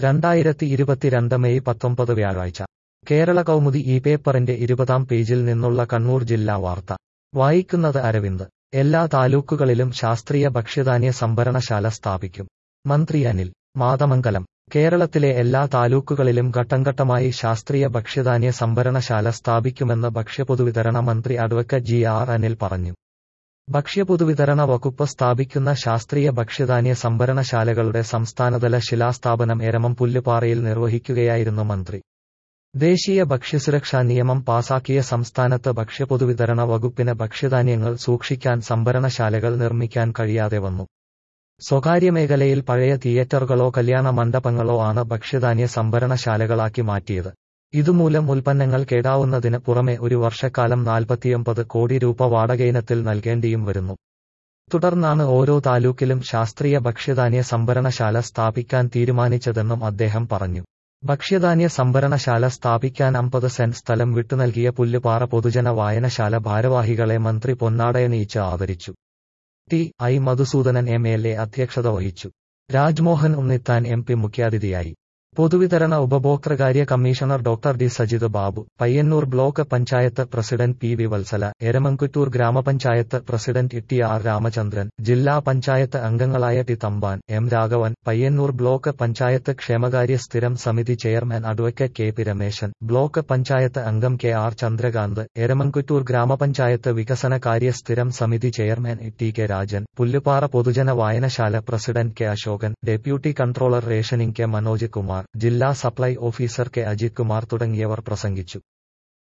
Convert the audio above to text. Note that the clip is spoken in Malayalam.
രണ്ടായിരത്തി ഇരുപത്തിരണ്ട് മെയ് പത്തൊമ്പത് വ്യാഴാഴ്ച കേരള കൗമുദി ഈ പേപ്പറിന്റെ ഇരുപതാം പേജിൽ നിന്നുള്ള കണ്ണൂർ ജില്ലാ വാർത്ത വായിക്കുന്നത് അരവിന്ദ് എല്ലാ താലൂക്കുകളിലും ശാസ്ത്രീയ ഭക്ഷ്യധാന്യ സംഭരണശാല സ്ഥാപിക്കും മന്ത്രി അനിൽ മാതമംഗലം കേരളത്തിലെ എല്ലാ താലൂക്കുകളിലും ഘട്ടംഘട്ടമായി ശാസ്ത്രീയ ഭക്ഷ്യധാന്യ സംഭരണശാല സ്ഥാപിക്കുമെന്ന് ഭക്ഷ്യപൊതുവിതരണ മന്ത്രി അഡ്വക്കറ്റ് ജി ആർ അനിൽ പറഞ്ഞു ഭക്ഷ്യപൊതുവിതരണ വകുപ്പ് സ്ഥാപിക്കുന്ന ശാസ്ത്രീയ ഭക്ഷ്യധാന്യ സംഭരണശാലകളുടെ സംസ്ഥാനതല ശിലാസ്ഥാപനം എരമം പുല്ലുപാറയിൽ നിർവഹിക്കുകയായിരുന്നു മന്ത്രി ദേശീയ ഭക്ഷ്യസുരക്ഷാ നിയമം പാസാക്കിയ സംസ്ഥാനത്ത് ഭക്ഷ്യപൊതുവിതരണ വകുപ്പിന് ഭക്ഷ്യധാന്യങ്ങൾ സൂക്ഷിക്കാൻ സംഭരണശാലകൾ നിർമ്മിക്കാൻ കഴിയാതെ വന്നു സ്വകാര്യ മേഖലയിൽ പഴയ തിയേറ്ററുകളോ കല്യാണ മണ്ഡപങ്ങളോ ആണ് ഭക്ഷ്യധാന്യ സംഭരണശാലകളാക്കി മാറ്റിയത് ഇതുമൂലം ഉൽപ്പന്നങ്ങൾ കേടാവുന്നതിന് പുറമെ ഒരു വർഷക്കാലം നാൽപ്പത്തിയൊമ്പത് കോടി രൂപ വാടകയിനത്തിൽ നൽകേണ്ടിയും വരുന്നു തുടർന്നാണ് ഓരോ താലൂക്കിലും ശാസ്ത്രീയ ഭക്ഷ്യധാന്യ സംഭരണശാല സ്ഥാപിക്കാൻ തീരുമാനിച്ചതെന്നും അദ്ദേഹം പറഞ്ഞു ഭക്ഷ്യധാന്യ സംഭരണശാല സ്ഥാപിക്കാൻ അമ്പത് സെന്റ് സ്ഥലം വിട്ടുനൽകിയ പുല്ലുപാറ പൊതുജന വായനശാല ഭാരവാഹികളെ മന്ത്രി പൊന്നാടയണിയിച്ച് ആദരിച്ചു T I Madhusoodanan M L A അധ്യക്ഷത വഹിച്ചു രാജ്മോഹൻ ഉണ്ണിത്താൻ എം പി മുഖ്യാതിഥിയായി പൊതുവിതരണ ഉപഭോക്തൃകാര്യ commissioner doctor D Sajith Babu Payyanur block panchayat president P V Vatsala Eramamkuttoor ഗ്രാമപഞ്ചായത്ത് പ്രസിഡന്റ് ടി ആർ രാമചന്ദ്രൻ ജില്ലാ പഞ്ചായത്ത് അംഗങ്ങളായ T Thampan M Raghavan Payyanur block panchayat ക്ഷേമകാര്യ സ്ഥിരം സമിതി chairman advocate K P Rameshan block panchayat അംഗം കെ ആർ ചന്ദ്രകാന്ത് എരമംകുറ്റൂർ ഗ്രാമപഞ്ചായത്ത് വികസനകാര്യ സ്ഥിരം സമിതി chairman T K Rajan Pullupara പൊതുജന വായനശാല president K Ashokan deputy controller rationing K Manoj Kumar ജില്ലാ supply officer K Ajith Kumar തുടങ്ങിയവർ പ്രസംഗിച്ചു